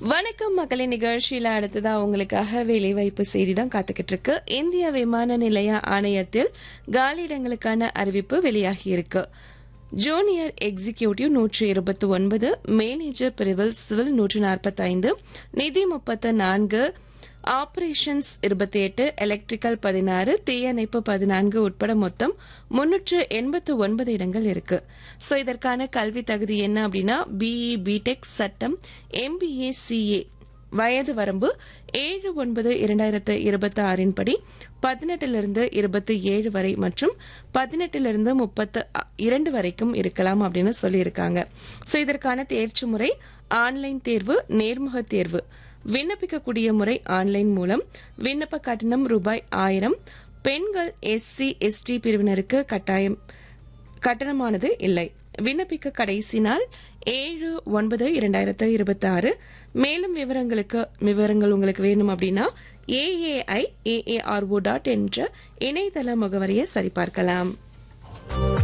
வணக்கம் மக்களே நிகழ்ச்சியில அடுத்ததா உங்களுக்காக வேலைவாய்ப்பு செய்தி தான் காத்துக்கிட்டு இருக்கு இந்திய விமான நிலைய ஆணையத்தில் காலியிடங்களுக்கான அறிவிப்பு வெளியாகி இருக்கு ஜூனியர் எக்ஸிகியூட்டிவ் நூற்றி இருபத்தி ஒன்பது மேனேஜர் பிரிவில் சிவில் நூற்றி நாற்பத்தி ஐந்து நிதி முப்பத்து நான்கு ஆபரேஷன்ஸ் இருபத்தி எட்டு எலக்ட்ரிக்கல் பதினாறு தீயணைப்பு பதினான்கு உட்பட மொத்தம் முன்னூற்று எண்பத்து ஒன்பது இடங்கள் இருக்கு ஸோ இதற்கான கல்வி தகுதி என்ன அப்படின்னா பிஇ பிடெக் சட்டம் எம்பிஏ சிஏ வயது வரம்பு ஏழு ஒன்பது இரண்டாயிரத்து இருபத்தி ஆறின் படி பதினெட்டிலிருந்து இருபத்தி ஏழு வரை மற்றும் பதினெட்டிலிருந்து முப்பத்து இரண்டு வரைக்கும் இருக்கலாம் அப்படின்னு சொல்லியிருக்காங்க ஸோ இதற்கான தேர்ச்சி முறை ஆன்லைன் தேர்வு நேர்முக தேர்வு விண்ணப்பிக்கக்கூடிய முறை ஆன்லைன் மூலம் விண்ணப்ப கட்டணம் ரூபாய் ஆயிரம் பெண்கள் எஸ்சி எஸ்டி பிரிவினருக்கு கட்டாயம் கட்டணமானது இல்லை விண்ணப்பிக்க கடைசி நாள் ஏழு ஒன்பது இரண்டாயிரத்து இருபத்தி ஆறு மேலும் விவரங்களுக்கு விவரங்கள் உங்களுக்கு வேணும் அப்படின்னா ஏஏஐ ஏஏஆர்ஓ டாட் என்ற இணையதள முகவரியை சரிபார்க்கலாம்